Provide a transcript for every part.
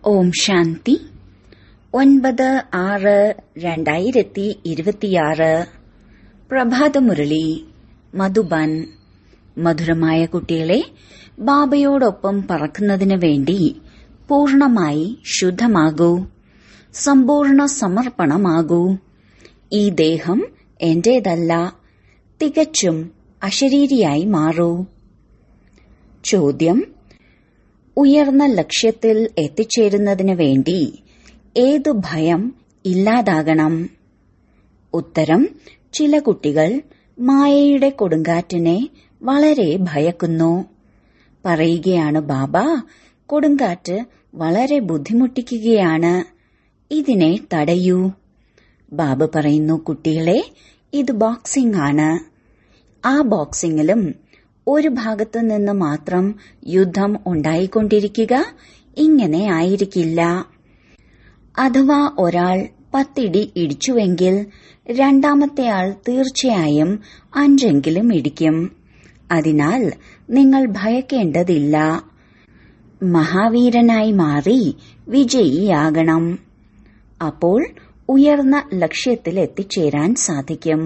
ഓം ശാന്തി ഒൻപത് ആറ് രണ്ടായിരത്തി ഇരുപത്തിയാറ് പ്രഭാതമുരളി മധുബൻ മധുരമായ കുട്ടികളെ ബാബയോടൊപ്പം പറക്കുന്നതിന് വേണ്ടി പൂർണമായി ശുദ്ധമാകൂ സമ്പൂർണ്ണ സമർപ്പണമാകൂ ഈ ദേഹം എന്റേതല്ല തികച്ചും അശരീരിയായി മാറൂ ചോദ്യം ഉയർന്ന ലക്ഷ്യത്തിൽ എത്തിച്ചേരുന്നതിന് വേണ്ടി ഏതു ഭയം ഇല്ലാതാകണം ഉത്തരം ചില കുട്ടികൾ മായയുടെ കൊടുങ്കാറ്റിനെ വളരെ ഭയക്കുന്നു പറയുകയാണ് ബാബ കൊടുങ്കാറ്റ് വളരെ ബുദ്ധിമുട്ടിക്കുകയാണ് ഇതിനെ തടയൂ ബാബ പറയുന്നു കുട്ടികളെ ഇത് ബോക്സിംഗ് ആണ് ആ ബോക്സിംഗിലും ഒരു ഭാഗത്തു നിന്ന് മാത്രം യുദ്ധം ഉണ്ടായിക്കൊണ്ടിരിക്കുക ഇങ്ങനെ ആയിരിക്കില്ല അഥവാ ഒരാൾ പത്തിടി ഇടിച്ചുവെങ്കിൽ രണ്ടാമത്തെ ആൾ തീർച്ചയായും അഞ്ചെങ്കിലും ഇടിക്കും അതിനാൽ നിങ്ങൾ ഭയക്കേണ്ടതില്ല മഹാവീരനായി മാറി വിജയിയാകണം അപ്പോൾ ഉയർന്ന ലക്ഷ്യത്തിൽ എത്തിച്ചേരാൻ സാധിക്കും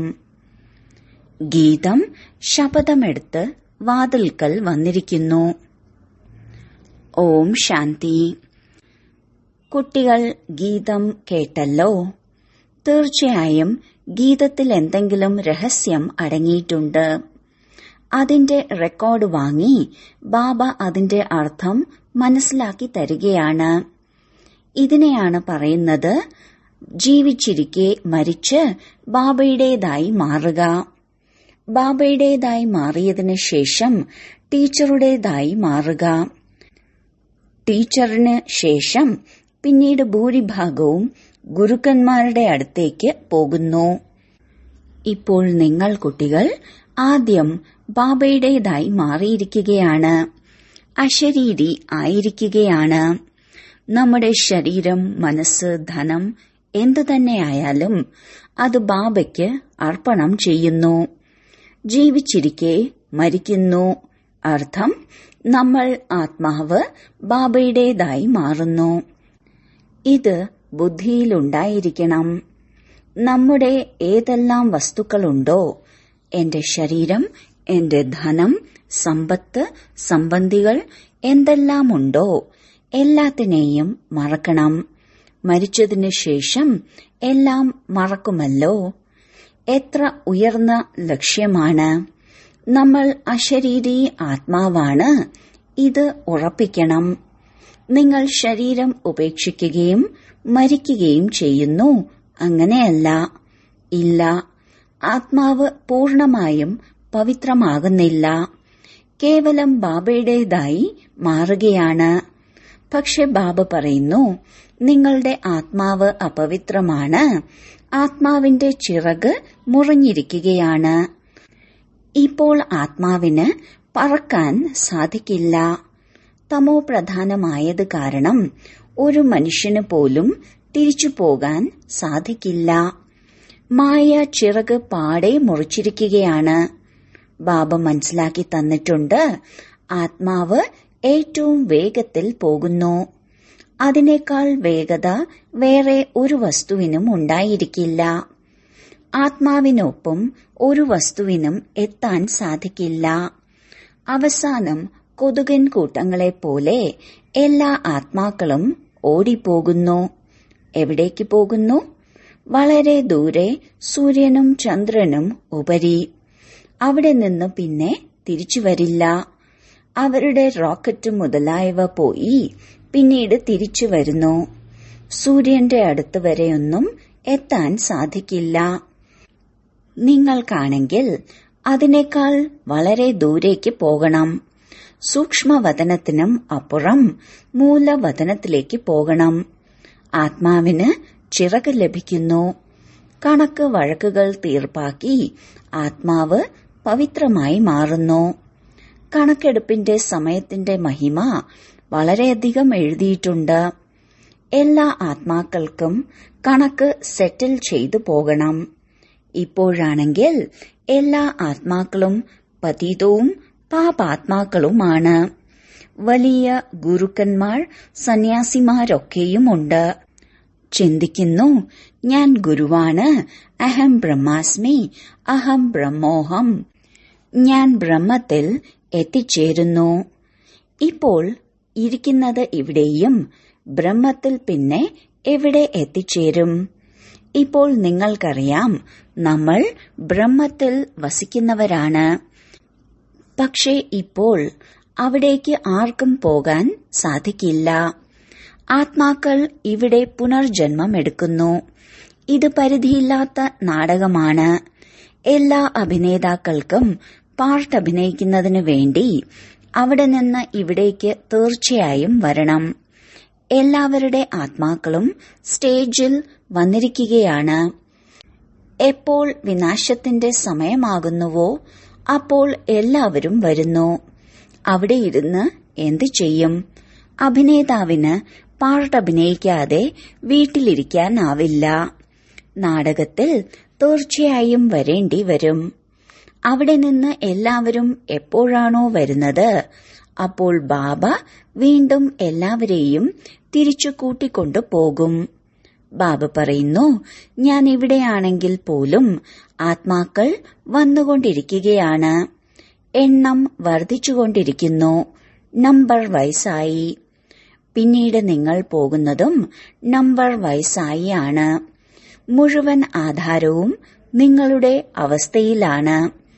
ഗീതം ശപഥമെടുത്ത് വാതിൽക്കൽ വന്നിരിക്കുന്നു ഓം ശാന്തി കുട്ടികൾ ഗീതം കേട്ടല്ലോ തീർച്ചയായും ഗീതത്തിൽ എന്തെങ്കിലും രഹസ്യം അടങ്ങിയിട്ടുണ്ട് അതിന്റെ റെക്കോർഡ് വാങ്ങി ബാബ അതിന്റെ അർത്ഥം മനസ്സിലാക്കി തരികയാണ് ഇതിനെയാണ് പറയുന്നത് ജീവിച്ചിരിക്കെ മരിച്ച് ബാബയുടേതായി മാറുക ബാബയുടേതായി മാറിയതിനു ശേഷം ടീച്ചറുടേതായി മാറുക ടീച്ചറിന് ശേഷം പിന്നീട് ഭൂരിഭാഗവും ഗുരുക്കന്മാരുടെ അടുത്തേക്ക് പോകുന്നു ഇപ്പോൾ നിങ്ങൾ കുട്ടികൾ ആദ്യം ബാബയുടേതായി മാറിയിരിക്കുകയാണ് അശരീരി ആയിരിക്കുകയാണ് നമ്മുടെ ശരീരം മനസ്സ് ധനം എന്തു തന്നെയായാലും അത് ബാബയ്ക്ക് അർപ്പണം ചെയ്യുന്നു ജീവിച്ചിരിക്കെ മരിക്കുന്നു അർത്ഥം നമ്മൾ ആത്മാവ് ബാബയുടേതായി മാറുന്നു ഇത് ബുദ്ധിയിലുണ്ടായിരിക്കണം നമ്മുടെ ഏതെല്ലാം വസ്തുക്കളുണ്ടോ എന്റെ ശരീരം എന്റെ ധനം സമ്പത്ത് സംബന്ധികൾ എന്തെല്ലാമുണ്ടോ എല്ലാത്തിനെയും മറക്കണം മരിച്ചതിനു ശേഷം എല്ലാം മറക്കുമല്ലോ എത്ര ഉയർന്ന ലക്ഷ്യമാണ് നമ്മൾ അശരീരി ആത്മാവാണ് ഇത് ഉറപ്പിക്കണം നിങ്ങൾ ശരീരം ഉപേക്ഷിക്കുകയും മരിക്കുകയും ചെയ്യുന്നു അങ്ങനെയല്ല ഇല്ല ആത്മാവ് പൂർണമായും പവിത്രമാകുന്നില്ല കേവലം ബാബയുടേതായി മാറുകയാണ് പക്ഷെ ബാബ പറയുന്നു നിങ്ങളുടെ ആത്മാവ് അപവിത്രമാണ് ആത്മാവിന്റെ ചിറക് മുറിഞ്ഞിരിക്കുകയാണ് ഇപ്പോൾ ആത്മാവിന് പറക്കാൻ സാധിക്കില്ല തമോ പ്രധാനമായത് കാരണം ഒരു മനുഷ്യന് പോലും തിരിച്ചു പോകാൻ സാധിക്കില്ല മായ ചിറക് പാടെ മുറിച്ചിരിക്കുകയാണ് ബാബ മനസ്സിലാക്കി തന്നിട്ടുണ്ട് ആത്മാവ് ഏറ്റവും വേഗത്തിൽ പോകുന്നു അതിനേക്കാൾ വേഗത വേറെ ഒരു വസ്തുവിനും ഉണ്ടായിരിക്കില്ല ആത്മാവിനൊപ്പം ഒരു വസ്തുവിനും എത്താൻ സാധിക്കില്ല അവസാനം കൊതുകൻ കൂട്ടങ്ങളെപ്പോലെ എല്ലാ ആത്മാക്കളും ഓടിപ്പോകുന്നു എവിടേക്ക് പോകുന്നു വളരെ ദൂരെ സൂര്യനും ചന്ദ്രനും ഉപരി അവിടെ നിന്ന് പിന്നെ തിരിച്ചു വരില്ല അവരുടെ റോക്കറ്റ് മുതലായവ പോയി പിന്നീട് തിരിച്ചു വരുന്നു സൂര്യന്റെ അടുത്ത് വരെയൊന്നും എത്താൻ സാധിക്കില്ല നിങ്ങൾക്കാണെങ്കിൽ അതിനേക്കാൾ വളരെ ദൂരേക്ക് പോകണം സൂക്ഷ്മവതനത്തിനും അപ്പുറം മൂലവതനത്തിലേക്ക് പോകണം ആത്മാവിന് ചിറക് ലഭിക്കുന്നു കണക്ക് വഴക്കുകൾ തീർപ്പാക്കി ആത്മാവ് പവിത്രമായി മാറുന്നു കണക്കെടുപ്പിന്റെ സമയത്തിന്റെ മഹിമ വളരെയധികം എഴുതിയിട്ടുണ്ട് എല്ലാ ആത്മാക്കൾക്കും കണക്ക് സെറ്റിൽ ചെയ്തു പോകണം ഇപ്പോഴാണെങ്കിൽ എല്ലാ ആത്മാക്കളും പതീതവും പാപാത്മാക്കളുമാണ് വലിയ ഗുരുക്കന്മാർ സന്യാസിമാരൊക്കെയുമുണ്ട് ചിന്തിക്കുന്നു ഞാൻ ഗുരുവാണ് അഹം ബ്രഹ്മാസ്മി അഹം ബ്രഹ്മോഹം ഞാൻ ബ്രഹ്മത്തിൽ എത്തിച്ചേരുന്നു ഇപ്പോൾ ഇരിക്കുന്നത് ഇവിടെയും ബ്രഹ്മത്തിൽ പിന്നെ എവിടെ എത്തിച്ചേരും ഇപ്പോൾ നിങ്ങൾക്കറിയാം നമ്മൾ ബ്രഹ്മത്തിൽ വസിക്കുന്നവരാണ് പക്ഷേ ഇപ്പോൾ അവിടേക്ക് ആർക്കും പോകാൻ സാധിക്കില്ല ആത്മാക്കൾ ഇവിടെ പുനർജന്മം എടുക്കുന്നു ഇത് പരിധിയില്ലാത്ത നാടകമാണ് എല്ലാ അഭിനേതാക്കൾക്കും പാർട്ട് അഭിനയിക്കുന്നതിനു വേണ്ടി അവിടെ നിന്ന് ഇവിടേക്ക് തീർച്ചയായും വരണം എല്ലാവരുടെ ആത്മാക്കളും സ്റ്റേജിൽ വന്നിരിക്കുകയാണ് എപ്പോൾ വിനാശത്തിന്റെ സമയമാകുന്നുവോ അപ്പോൾ എല്ലാവരും വരുന്നു അവിടെ ഇരുന്ന് എന്തു ചെയ്യും അഭിനേതാവിന് പാർട്ട് അഭിനയിക്കാതെ വീട്ടിലിരിക്കാനാവില്ല നാടകത്തിൽ തീർച്ചയായും വരേണ്ടി വരും അവിടെ നിന്ന് എല്ലാവരും എപ്പോഴാണോ വരുന്നത് അപ്പോൾ ബാബ വീണ്ടും എല്ലാവരെയും തിരിച്ചു കൂട്ടിക്കൊണ്ടു പോകും ബാബ പറയുന്നു ഞാൻ ഇവിടെയാണെങ്കിൽ പോലും ആത്മാക്കൾ വന്നുകൊണ്ടിരിക്കുകയാണ് എണ്ണം വർദ്ധിച്ചുകൊണ്ടിരിക്കുന്നു നമ്പർ വയസ്സായി പിന്നീട് നിങ്ങൾ പോകുന്നതും നമ്പർ വയസ്സായി ആണ് മുഴുവൻ ആധാരവും നിങ്ങളുടെ അവസ്ഥയിലാണ്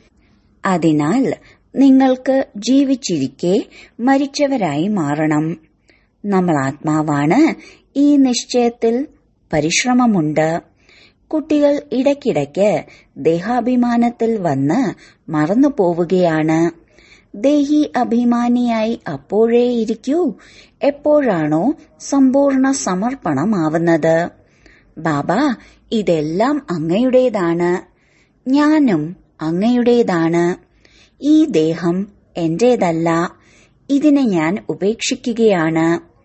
അതിനാൽ നിങ്ങൾക്ക് ജീവിച്ചിരിക്കെ മരിച്ചവരായി മാറണം നമ്മൾ ആത്മാവാണ് ഈ നിശ്ചയത്തിൽ പരിശ്രമമുണ്ട് കുട്ടികൾ ഇടയ്ക്കിടയ്ക്ക് ദേഹാഭിമാനത്തിൽ വന്ന് മറന്നു പോവുകയാണ് ദേഹി അഭിമാനിയായി അപ്പോഴേ ഇരിക്കൂ എപ്പോഴാണോ സമ്പൂർണ്ണ സമർപ്പണമാവുന്നത് ബാബ ഇതെല്ലാം അങ്ങയുടേതാണ് ഞാനും അങ്ങയുടേതാണ് ഈ ദേഹം എന്റേതല്ല ഇതിനെ ഞാൻ ഉപേക്ഷിക്കുകയാണ്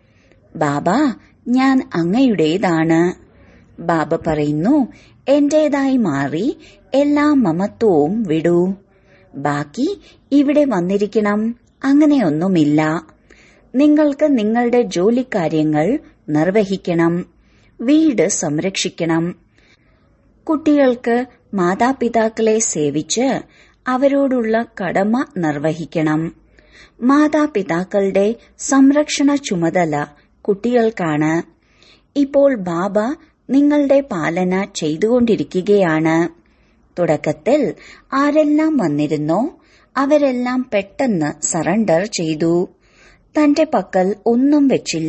ബാബ ഞാൻ അങ്ങയുടേതാണ് ബാബ പറയുന്നു എന്റേതായി മാറി എല്ലാ മമത്വവും വിടൂ ബാക്കി ഇവിടെ വന്നിരിക്കണം അങ്ങനെയൊന്നുമില്ല നിങ്ങൾക്ക് നിങ്ങളുടെ ജോലിക്കാര്യങ്ങൾ നിർവഹിക്കണം വീട് സംരക്ഷിക്കണം കുട്ടികൾക്ക് മാതാപിതാക്കളെ സേവിച്ച് അവരോടുള്ള കടമ നിർവഹിക്കണം മാതാപിതാക്കളുടെ സംരക്ഷണ ചുമതല കുട്ടികൾക്കാണ് ഇപ്പോൾ ബാബ നിങ്ങളുടെ പാലന ചെയ്തുകൊണ്ടിരിക്കുകയാണ് തുടക്കത്തിൽ ആരെല്ലാം വന്നിരുന്നോ അവരെല്ലാം പെട്ടെന്ന് സറണ്ടർ ചെയ്തു തന്റെ പക്കൽ ഒന്നും വെച്ചില്ല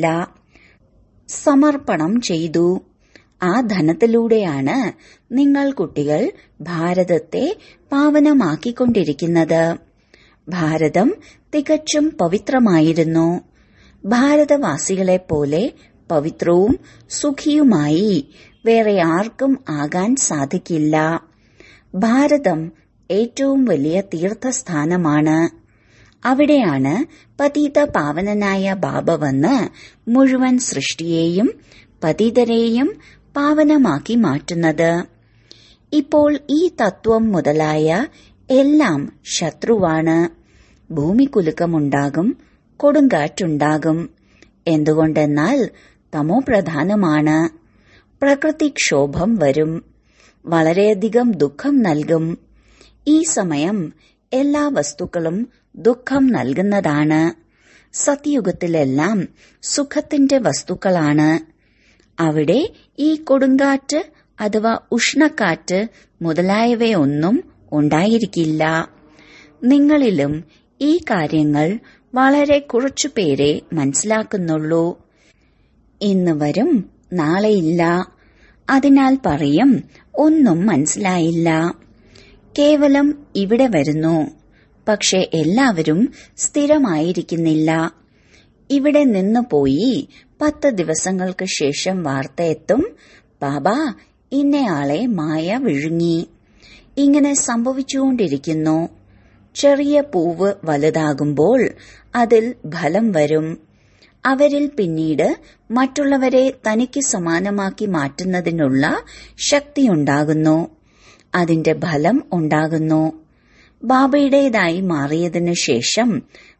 സമർപ്പണം ചെയ്തു ആ ധനത്തിലൂടെയാണ് നിങ്ങൾ കുട്ടികൾ ഭാരതത്തെ പാവനമാക്കിക്കൊണ്ടിരിക്കുന്നത് ഭാരതം തികച്ചും പവിത്രമായിരുന്നു ഭാരതവാസികളെപ്പോലെ പവിത്രവും സുഖിയുമായി വേറെ ആർക്കും ആകാൻ സാധിക്കില്ല ഭാരതം ഏറ്റവും വലിയ തീർത്ഥസ്ഥാനമാണ് അവിടെയാണ് പതീത പാവനനായ ബാബ വന്ന് മുഴുവൻ സൃഷ്ടിയെയും പതിതരെയും പാവനമാക്കി മാറ്റുന്നത് ഇപ്പോൾ ഈ തത്വം മുതലായ എല്ലാം ശത്രുവാണ് ഭൂമികുലുക്കമുണ്ടാകും കൊടുങ്കാറ്റുണ്ടാകും എന്തുകൊണ്ടെന്നാൽ തമോ പ്രധാനമാണ് പ്രകൃതിക്ഷോഭം വരും വളരെയധികം ദുഃഖം നൽകും ഈ സമയം എല്ലാ വസ്തുക്കളും ദുഃഖം നൽകുന്നതാണ് സത്യയുഗത്തിലെല്ലാം സുഖത്തിന്റെ വസ്തുക്കളാണ് അവിടെ ഈ കൊടുങ്കാറ്റ് അഥവാ ഉഷ്ണക്കാറ്റ് മുതലായവയൊന്നും ഉണ്ടായിരിക്കില്ല നിങ്ങളിലും ഈ കാര്യങ്ങൾ വളരെ കുറച്ചുപേരെ മനസ്സിലാക്കുന്നുള്ളൂ ഇന്ന് വരും നാളെയില്ല അതിനാൽ പറയും ഒന്നും മനസ്സിലായില്ല കേവലം ഇവിടെ വരുന്നു പക്ഷെ എല്ലാവരും സ്ഥിരമായിരിക്കുന്നില്ല ഇവിടെ നിന്ന് പോയി പത്ത് ദിവസങ്ങൾക്ക് ശേഷം വാർത്തയെത്തും ബാബ ഇന്നയാളെ മായ വിഴുങ്ങി ഇങ്ങനെ സംഭവിച്ചുകൊണ്ടിരിക്കുന്നു ചെറിയ പൂവ് വലുതാകുമ്പോൾ അതിൽ ഫലം വരും അവരിൽ പിന്നീട് മറ്റുള്ളവരെ തനിക്ക് സമാനമാക്കി മാറ്റുന്നതിനുള്ള ശക്തിയുണ്ടാകുന്നു അതിന്റെ ഫലം ഉണ്ടാകുന്നു ബാബയുടേതായി മാറിയതിനു ശേഷം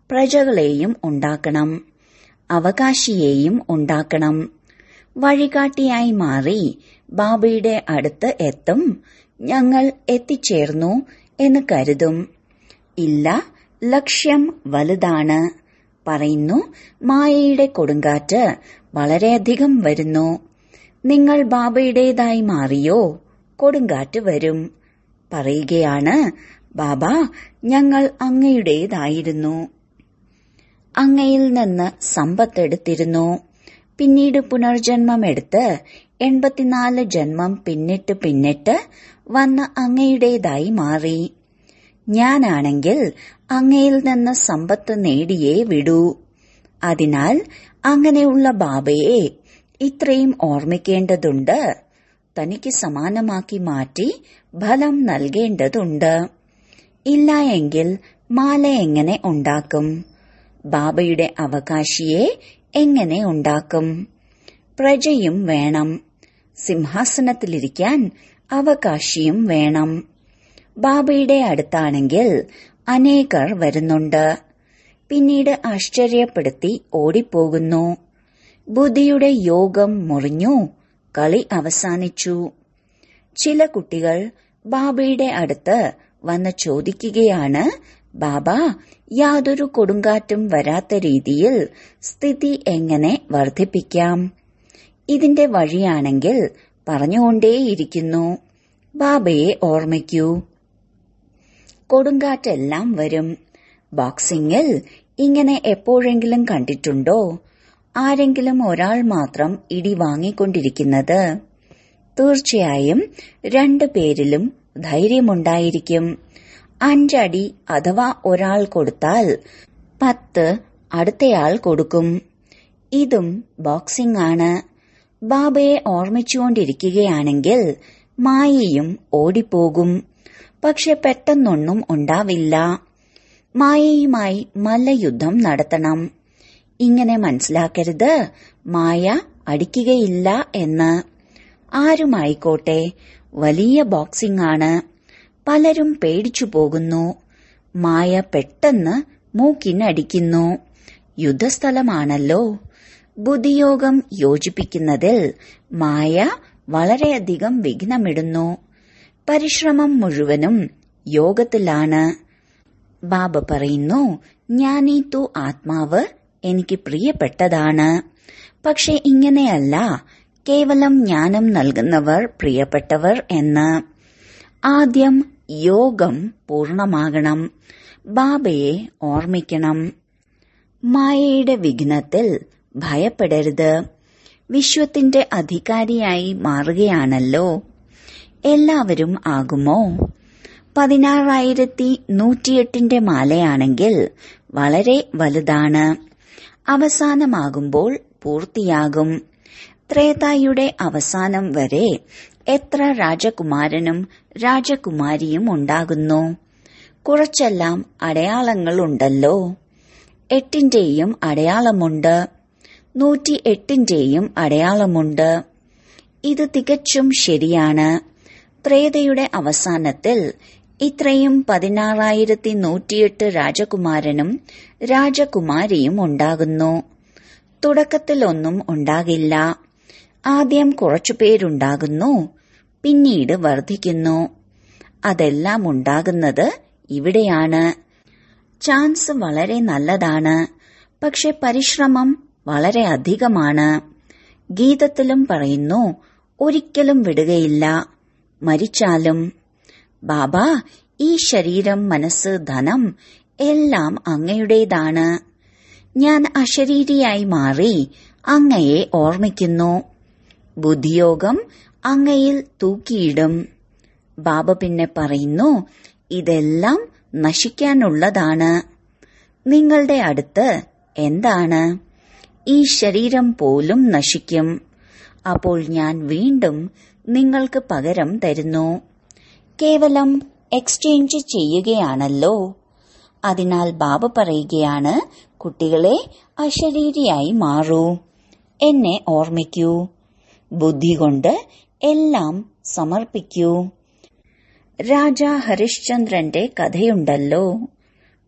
പ്രജകളെയും ഉണ്ടാക്കണം അവകാശിയെയും ഉണ്ടാക്കണം വഴികാട്ടിയായി മാറി ബാബയുടെ അടുത്ത് എത്തും ഞങ്ങൾ എത്തിച്ചേർന്നു എന്ന് കരുതും ഇല്ല ലക്ഷ്യം വലുതാണ് പറയുന്നു മായയുടെ കൊടുങ്കാറ്റ് വളരെയധികം വരുന്നു നിങ്ങൾ ബാബയുടേതായി മാറിയോ കൊടുങ്കാറ്റ് വരും പറയുകയാണ് ബാബ ഞങ്ങൾ അങ്ങയുടേതായിരുന്നു അങ്ങയിൽ നിന്ന് സമ്പത്തെടുത്തിരുന്നു പിന്നീട് പുനർജന്മമെടുത്ത് എൺപത്തിനാല് ജന്മം പിന്നിട്ട് പിന്നിട്ട് വന്ന് അങ്ങയുടേതായി മാറി ഞാനാണെങ്കിൽ അങ്ങയിൽ നിന്ന് സമ്പത്ത് നേടിയേ വിടൂ അതിനാൽ അങ്ങനെയുള്ള ബാബയെ ഇത്രയും ഓർമ്മിക്കേണ്ടതുണ്ട് തനിക്ക് സമാനമാക്കി മാറ്റി ഫലം നൽകേണ്ടതുണ്ട് ഇല്ല എങ്കിൽ മാല എങ്ങനെ ഉണ്ടാക്കും ബാബയുടെ അവകാശിയെ എങ്ങനെ ഉണ്ടാക്കും പ്രജയും വേണം സിംഹാസനത്തിലിരിക്കാൻ അവകാശിയും വേണം ബാബയുടെ അടുത്താണെങ്കിൽ അനേകർ വരുന്നുണ്ട് പിന്നീട് ആശ്ചര്യപ്പെടുത്തി ഓടിപ്പോകുന്നു ബുദ്ധിയുടെ യോഗം മുറിഞ്ഞു കളി അവസാനിച്ചു ചില കുട്ടികൾ ബാബയുടെ അടുത്ത് വന്ന് ചോദിക്കുകയാണ് ബാബ യാതൊരു കൊടുങ്കാറ്റും വരാത്ത രീതിയിൽ സ്ഥിതി എങ്ങനെ വർദ്ധിപ്പിക്കാം ഇതിന്റെ വഴിയാണെങ്കിൽ പറഞ്ഞുകൊണ്ടേയിരിക്കുന്നു ബാബയെ ഓർമ്മിക്കൂ കൊടുങ്കാറ്റെല്ലാം വരും ബോക്സിംഗിൽ ഇങ്ങനെ എപ്പോഴെങ്കിലും കണ്ടിട്ടുണ്ടോ ആരെങ്കിലും ഒരാൾ മാത്രം ഇടി വാങ്ങിക്കൊണ്ടിരിക്കുന്നത് തീർച്ചയായും രണ്ടു പേരിലും ധൈര്യമുണ്ടായിരിക്കും അഞ്ചടി അഥവാ ഒരാൾ കൊടുത്താൽ പത്ത് അടുത്തയാൾ കൊടുക്കും ഇതും ബോക്സിംഗ് ആണ് ബാബയെ ഓർമ്മിച്ചുകൊണ്ടിരിക്കുകയാണെങ്കിൽ മായയും ഓടിപ്പോകും പക്ഷെ പെട്ടെന്നൊന്നും ഉണ്ടാവില്ല മായയുമായി മല്ലയുദ്ധം നടത്തണം ഇങ്ങനെ മനസ്സിലാക്കരുത് മായ അടിക്കുകയില്ല എന്ന് ആരുമായിക്കോട്ടെ വലിയ ബോക്സിംഗ് ആണ് പലരും പേടിച്ചു പോകുന്നു മായ പെട്ടെന്ന് മൂക്കിനടിക്കുന്നു യുദ്ധസ്ഥലമാണല്ലോ ബുദ്ധിയോഗം യോജിപ്പിക്കുന്നതിൽ മായ വളരെയധികം വിഘ്നമിടുന്നു പരിശ്രമം മുഴുവനും യോഗത്തിലാണ് ബാബ പറയുന്നു ഞാനീത്തു ആത്മാവ് എനിക്ക് പ്രിയപ്പെട്ടതാണ് പക്ഷെ ഇങ്ങനെയല്ല കേവലം ജ്ഞാനം നൽകുന്നവർ പ്രിയപ്പെട്ടവർ എന്ന് ആദ്യം യോഗം പൂർണമാകണം ബാബയെ ഓർമ്മിക്കണം മായയുടെ വിഘ്നത്തിൽ ഭയപ്പെടരുത് വിശ്വത്തിന്റെ അധികാരിയായി മാറുകയാണല്ലോ എല്ലാവരും ആകുമോ പതിനാറായിരത്തി നൂറ്റിയെട്ടിന്റെ മാലയാണെങ്കിൽ വളരെ വലുതാണ് അവസാനമാകുമ്പോൾ പൂർത്തിയാകും ത്രേതായുടെ അവസാനം വരെ എത്ര രാജകുമാരനും രാജകുമാരിയും ഉണ്ടാകുന്നു കുറച്ചെല്ലാം അടയാളങ്ങളുണ്ടല്ലോ എട്ടിന്റെയും അടയാളമുണ്ട് നൂറ്റി എട്ടിന്റെയും അടയാളമുണ്ട് ഇത് തികച്ചും ശരിയാണ് ത്രേതയുടെ അവസാനത്തിൽ ഇത്രയും പതിനാറായിരത്തി നൂറ്റിയെട്ട് രാജകുമാരനും രാജകുമാരിയും ഉണ്ടാകുന്നു തുടക്കത്തിൽ ഒന്നും ഉണ്ടാകില്ല ആദ്യം കുറച്ചുപേരുണ്ടാകുന്നു പിന്നീട് വർദ്ധിക്കുന്നു അതെല്ലാം ഉണ്ടാകുന്നത് ഇവിടെയാണ് ചാൻസ് വളരെ നല്ലതാണ് പക്ഷെ പരിശ്രമം വളരെ അധികമാണ് ഗീതത്തിലും പറയുന്നു ഒരിക്കലും വിടുകയില്ല മരിച്ചാലും ബാബ ഈ ശരീരം മനസ്സ് ധനം എല്ലാം അങ്ങയുടേതാണ് ഞാൻ അശരീരിയായി മാറി അങ്ങയെ ഓർമ്മിക്കുന്നു ബുദ്ധിയോഗം അങ്ങയിൽ തൂക്കിയിടും ബാബ പിന്നെ പറയുന്നു ഇതെല്ലാം നശിക്കാനുള്ളതാണ് നിങ്ങളുടെ അടുത്ത് എന്താണ് ഈ ശരീരം പോലും നശിക്കും അപ്പോൾ ഞാൻ വീണ്ടും നിങ്ങൾക്ക് പകരം തരുന്നു കേവലം എക്സ്ചേഞ്ച് ചെയ്യുകയാണല്ലോ അതിനാൽ ബാബ പറയുകയാണ് കുട്ടികളെ അശരീരിയായി മാറൂ എന്നെ ഓർമ്മിക്കൂ ബുദ്ധി കൊണ്ട് എല്ലാം സമർപ്പിക്കൂ രാജ ഹരിശ്ചന്ദ്രന്റെ കഥയുണ്ടല്ലോ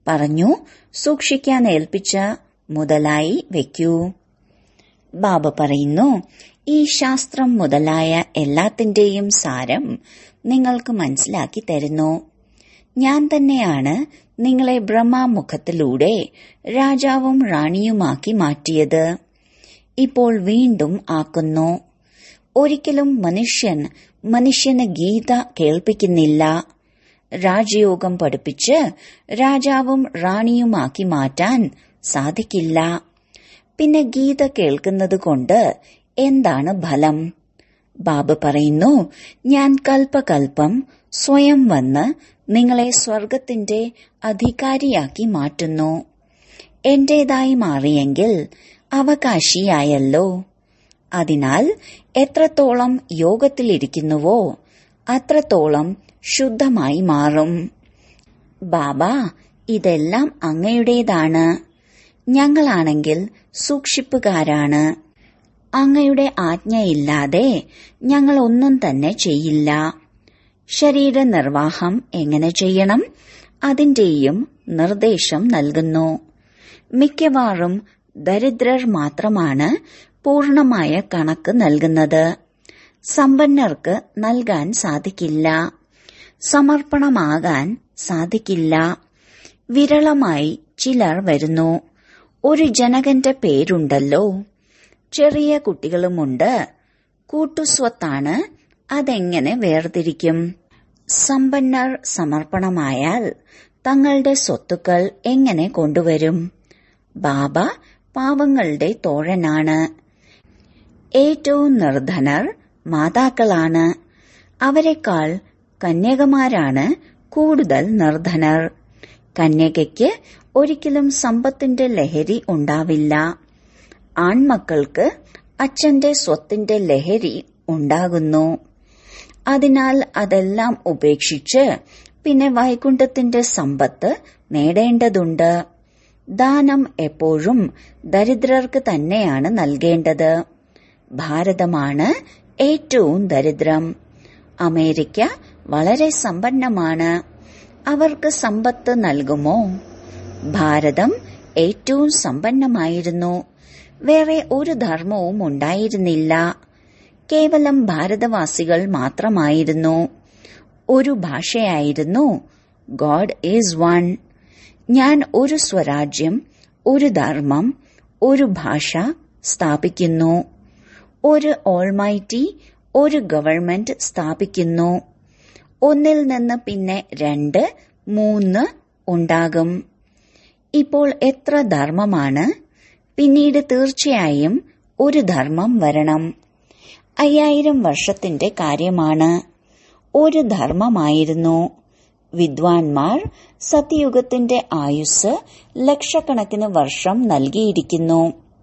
പറഞ്ഞു സൂക്ഷിക്കാൻ ഏൽപ്പിച്ച മുതലായി വെക്കൂ ബാബ പറയുന്നു ഈ ശാസ്ത്രം മുതലായ എല്ലാത്തിന്റെയും സാരം നിങ്ങൾക്ക് മനസ്സിലാക്കി തരുന്നു ഞാൻ തന്നെയാണ് നിങ്ങളെ ബ്രഹ്മാമുഖത്തിലൂടെ രാജാവും റാണിയുമാക്കി മാറ്റിയത് ഇപ്പോൾ വീണ്ടും ആക്കുന്നു ഒരിക്കലും മനുഷ്യൻ മനുഷ്യന് ഗീത കേൾപ്പിക്കുന്നില്ല രാജയോഗം പഠിപ്പിച്ച് രാജാവും റാണിയുമാക്കി മാറ്റാൻ സാധിക്കില്ല പിന്നെ ഗീത കേൾക്കുന്നത് കൊണ്ട് എന്താണ് ഫലം ബാബ പറയുന്നു ഞാൻ കൽപ്പകൽപ്പം സ്വയം വന്ന് നിങ്ങളെ സ്വർഗത്തിന്റെ അധികാരിയാക്കി മാറ്റുന്നു എന്റേതായി മാറിയെങ്കിൽ അവകാശിയായല്ലോ അതിനാൽ എത്രത്തോളം യോഗത്തിലിരിക്കുന്നുവോ അത്രത്തോളം ശുദ്ധമായി മാറും ബാബ ഇതെല്ലാം അങ്ങയുടേതാണ് ഞങ്ങളാണെങ്കിൽ സൂക്ഷിപ്പുകാരാണ് അങ്ങയുടെ ആജ്ഞയില്ലാതെ ഞങ്ങൾ ഒന്നും തന്നെ ചെയ്യില്ല ശരീര നിർവാഹം എങ്ങനെ ചെയ്യണം അതിന്റെയും നിർദ്ദേശം നൽകുന്നു മിക്കവാറും ദരിദ്രർ മാത്രമാണ് പൂർണമായ കണക്ക് നൽകുന്നത് സമ്പന്നർക്ക് നൽകാൻ സാധിക്കില്ല സമർപ്പണമാകാൻ സാധിക്കില്ല വിരളമായി ചിലർ വരുന്നു ഒരു ജനകന്റെ പേരുണ്ടല്ലോ ചെറിയ കുട്ടികളുമുണ്ട് കൂട്ടുസ്വത്താണ് അതെങ്ങനെ വേർതിരിക്കും സമ്പന്നർ സമർപ്പണമായാൽ തങ്ങളുടെ സ്വത്തുക്കൾ എങ്ങനെ കൊണ്ടുവരും ബാബ പാവങ്ങളുടെ തോഴനാണ് ഏറ്റവും നിർധനർ മാതാക്കളാണ് അവരെക്കാൾ കന്യകമാരാണ് കൂടുതൽ നിർധനർ കന്യകയ്ക്ക് ഒരിക്കലും സമ്പത്തിന്റെ ലഹരി ഉണ്ടാവില്ല ആൺമക്കൾക്ക് അച്ഛന്റെ സ്വത്തിന്റെ ലഹരി ഉണ്ടാകുന്നു അതിനാൽ അതെല്ലാം ഉപേക്ഷിച്ച് പിന്നെ വൈകുണ്ഠത്തിന്റെ സമ്പത്ത് നേടേണ്ടതുണ്ട് ദാനം എപ്പോഴും ദരിദ്രർക്ക് തന്നെയാണ് നൽകേണ്ടത് ഭാരതമാണ് ഏറ്റവും ദരിദ്രം അമേരിക്ക വളരെ സമ്പന്നമാണ് അവർക്ക് സമ്പത്ത് നൽകുമോ ഭാരതം ഏറ്റവും സമ്പന്നമായിരുന്നു വേറെ ഒരു ധർമ്മവും ഉണ്ടായിരുന്നില്ല കേവലം ഭാരതവാസികൾ മാത്രമായിരുന്നു ഒരു ഭാഷയായിരുന്നു ഗോഡ് ഈസ് വൺ ഞാൻ ഒരു സ്വരാജ്യം ഒരു ധർമ്മം ഒരു ഭാഷ സ്ഥാപിക്കുന്നു ഒരു ഓൾമൈറ്റി ഒരു ഗവൺമെന്റ് സ്ഥാപിക്കുന്നു ഒന്നിൽ നിന്ന് പിന്നെ രണ്ട് മൂന്ന് ഉണ്ടാകും ഇപ്പോൾ എത്ര ധർമ്മമാണ് പിന്നീട് തീർച്ചയായും ഒരു ധർമ്മം വരണം അയ്യായിരം വർഷത്തിന്റെ കാര്യമാണ് ഒരു ധർമ്മമായിരുന്നു വിദ്വാൻമാർ സത്യയുഗത്തിന്റെ ആയുസ് ലക്ഷക്കണക്കിന് വർഷം നൽകിയിരിക്കുന്നു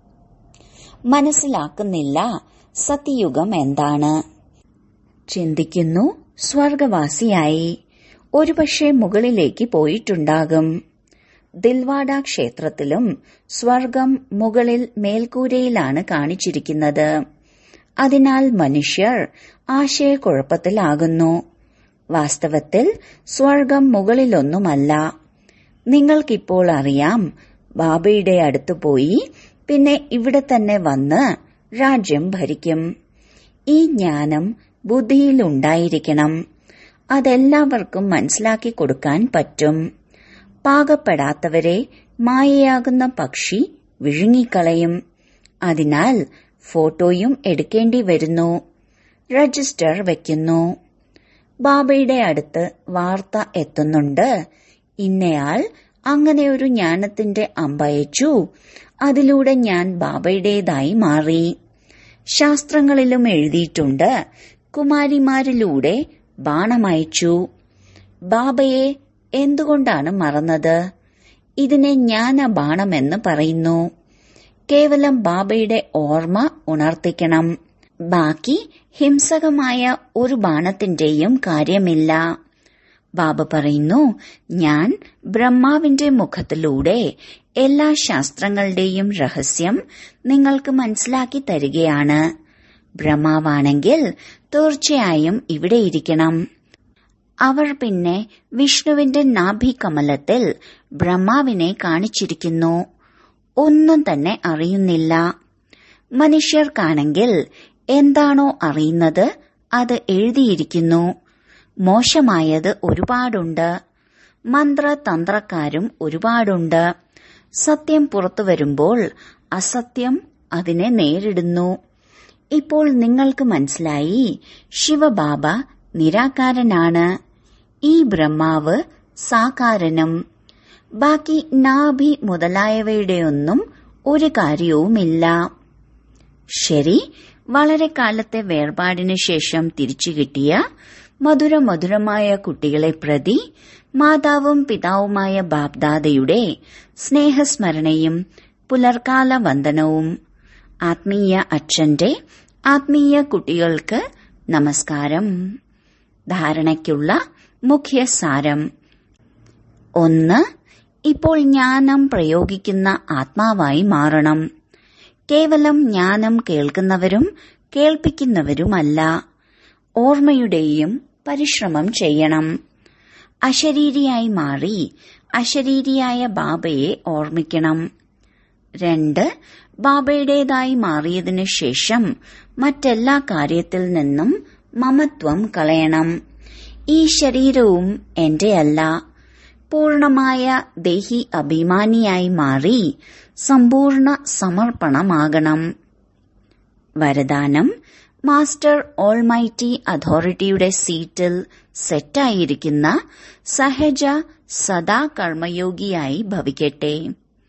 മനസ്സിലാക്കുന്നില്ല സത്യയുഗം എന്താണ് ചിന്തിക്കുന്നു സ്വർഗവാസിയായി ഒരുപക്ഷെ മുകളിലേക്ക് പോയിട്ടുണ്ടാകും ദിൽവാഡ ക്ഷേത്രത്തിലും സ്വർഗം മുകളിൽ മേൽക്കൂരയിലാണ് കാണിച്ചിരിക്കുന്നത് അതിനാൽ മനുഷ്യർ ആശയക്കുഴപ്പത്തിലാകുന്നു വാസ്തവത്തിൽ സ്വർഗം മുകളിലൊന്നുമല്ല നിങ്ങൾക്കിപ്പോൾ അറിയാം ബാബയുടെ അടുത്ത് പോയി പിന്നെ ഇവിടെ തന്നെ വന്ന് രാജ്യം ഭരിക്കും ഈ ജ്ഞാനം ബുദ്ധിയിലുണ്ടായിരിക്കണം അതെല്ലാവർക്കും മനസ്സിലാക്കി കൊടുക്കാൻ പറ്റും പാകപ്പെടാത്തവരെ മായയാകുന്ന പക്ഷി വിഴുങ്ങിക്കളയും അതിനാൽ ഫോട്ടോയും എടുക്കേണ്ടി വരുന്നു രജിസ്റ്റർ വയ്ക്കുന്നു ബാബയുടെ അടുത്ത് വാർത്ത എത്തുന്നുണ്ട് ഇന്നയാൾ അങ്ങനെ ഒരു ജ്ഞാനത്തിന്റെ അമ്പയച്ചു അതിലൂടെ ഞാൻ ബാബയുടേതായി മാറി ശാസ്ത്രങ്ങളിലും എഴുതിയിട്ടുണ്ട് കുമാരിമാരിലൂടെ ബാണമയച്ചു ബാബയെ എന്തുകൊണ്ടാണ് മറന്നത് ഇതിനെ ജ്ഞാന ബാണമെന്ന് പറയുന്നു കേവലം ബാബയുടെ ഓർമ്മ ഉണർത്തിക്കണം ബാക്കി ഹിംസകമായ ഒരു ബാണത്തിന്റെയും കാര്യമില്ല ബാബ പറയുന്നു ഞാൻ ബ്രഹ്മാവിന്റെ മുഖത്തിലൂടെ എല്ലാ ശാസ്ത്രങ്ങളുടെയും രഹസ്യം നിങ്ങൾക്ക് മനസ്സിലാക്കി തരികയാണ് ബ്രഹ്മാവാണെങ്കിൽ തീർച്ചയായും ഇവിടെ ഇരിക്കണം അവർ പിന്നെ വിഷ്ണുവിന്റെ നാഭികമലത്തിൽ ബ്രഹ്മാവിനെ കാണിച്ചിരിക്കുന്നു ഒന്നും തന്നെ അറിയുന്നില്ല മനുഷ്യർക്കാണെങ്കിൽ എന്താണോ അറിയുന്നത് അത് എഴുതിയിരിക്കുന്നു മോശമായത് ഒരുപാടുണ്ട് മന്ത്രതന്ത്രക്കാരും ഒരുപാടുണ്ട് സത്യം പുറത്തു വരുമ്പോൾ അസത്യം അതിനെ നേരിടുന്നു ഇപ്പോൾ നിങ്ങൾക്ക് മനസ്സിലായി ശിവബാബ നിരാകാരനാണ് ഈ ബ്രഹ്മാവ് സാകാരനും ബാക്കി നാഭി മുതലായവയുടെയൊന്നും ഒരു കാര്യവുമില്ല ശരി വളരെ കാലത്തെ വേർപാടിനു ശേഷം തിരിച്ചു കിട്ടിയ മധുര മധുരമായ കുട്ടികളെ പ്രതി മാതാവും പിതാവുമായ ബാബ്ദാദയുടെ സ്നേഹസ്മരണയും പുലർക്കാല വന്ദനവും ആത്മീയ അച്ഛന്റെ ആത്മീയ കുട്ടികൾക്ക് നമസ്കാരം ധാരണയ്ക്കുള്ള മുഖ്യ സാരം ഒന്ന് ഇപ്പോൾ ജ്ഞാനം പ്രയോഗിക്കുന്ന ആത്മാവായി മാറണം കേവലം ജ്ഞാനം കേൾക്കുന്നവരും കേൾപ്പിക്കുന്നവരുമല്ല ഓർമ്മയുടെയും പരിശ്രമം ചെയ്യണം അശരീരിയായി മാറി അശരീരിയായ ബാബയെ ഓർമ്മിക്കണം രണ്ട് ബാബയുടേതായി മാറിയതിനു ശേഷം മറ്റെല്ലാ കാര്യത്തിൽ നിന്നും മമത്വം കളയണം ഈ ശരീരവും എന്റെയല്ല പൂർണമായ ദേഹി അഭിമാനിയായി മാറി സമ്പൂർണ്ണ സമർപ്പണമാകണം വരദാനം മാസ്റ്റർ ഓൾമൈറ്റി അതോറിറ്റിയുടെ സീറ്റിൽ സെറ്റായിരിക്കുന്ന സഹജ സദാ കർമ്മയോഗിയായി ഭവിക്കട്ടെ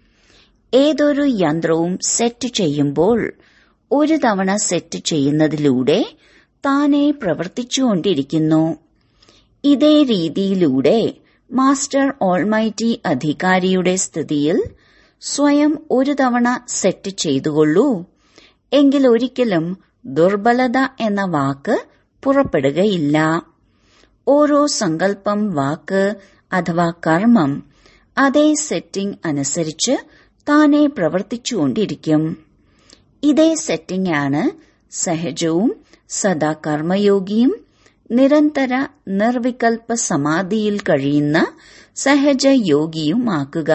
ഏതൊരു യന്ത്രവും സെറ്റ് ചെയ്യുമ്പോൾ ഒരു തവണ സെറ്റ് ചെയ്യുന്നതിലൂടെ താനെ പ്രവർത്തിച്ചുകൊണ്ടിരിക്കുന്നു ഇതേ രീതിയിലൂടെ മാസ്റ്റർ ഓൾമൈറ്റി അധികാരിയുടെ സ്ഥിതിയിൽ സ്വയം ഒരു തവണ സെറ്റ് ചെയ്തുകൊള്ളൂ എങ്കിൽ ഒരിക്കലും ദുർബലത എന്ന വാക്ക് പുറപ്പെടുകയില്ല ഓരോ സങ്കല്പം വാക്ക് അഥവാ കർമ്മം അതേ സെറ്റിംഗ് അനുസരിച്ച് താനെ പ്രവർത്തിച്ചുകൊണ്ടിരിക്കും ഇതേ സെറ്റിംഗ് ആണ് സഹജവും സദാ കർമ്മയോഗിയും നിരന്തര നിർവികൽപ്പ സമാധിയിൽ കഴിയുന്ന സഹജ യോഗിയുമാക്കുക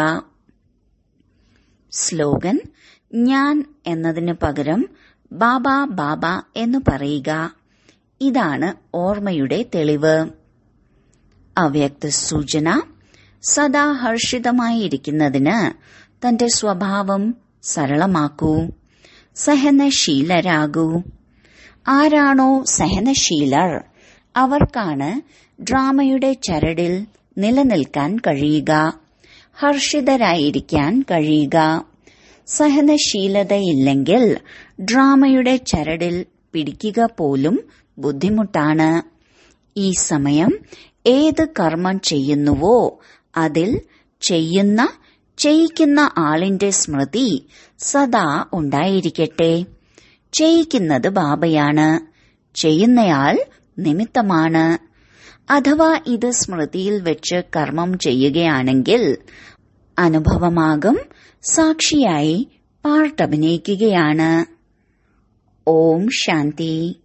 സ്ലോഗൻ ഞാൻ എന്നതിനു പകരം ബാബ ബാബ എന്ന് പറയുക ഇതാണ് ഓർമ്മയുടെ തെളിവ് അവ്യക്ത സൂചന സദാ ഹർഷിതമായിരിക്കുന്നതിന് തന്റെ സ്വഭാവം സരളമാക്കൂ സഹനശീലരാകൂ ആരാണോ സഹനശീലർ അവർക്കാണ് ഡ്രാമയുടെ ചരടിൽ നിലനിൽക്കാൻ കഴിയുക ഹർഷിതരായിരിക്കാൻ കഴിയുക സഹനശീലതയില്ലെങ്കിൽ ഡ്രാമയുടെ ചരടിൽ പിടിക്കുക പോലും ബുദ്ധിമുട്ടാണ് ഈ സമയം ഏത് കർമ്മം ചെയ്യുന്നുവോ അതിൽ ചെയ്യുന്ന ചെയ്യിക്കുന്ന ആളിന്റെ സ്മൃതി സദാ ഉണ്ടായിരിക്കട്ടെ ചെയ്യിക്കുന്നത് ബാബയാണ് ചെയ്യുന്നയാൾ നിമിത്തമാണ് അഥവാ ഇത് സ്മൃതിയിൽ വെച്ച് കർമ്മം ചെയ്യുകയാണെങ്കിൽ അനുഭവമാകും സാക്ഷിയായി പാർട്ടഭിനയിക്കുകയാണ് ഓം ശാന്തി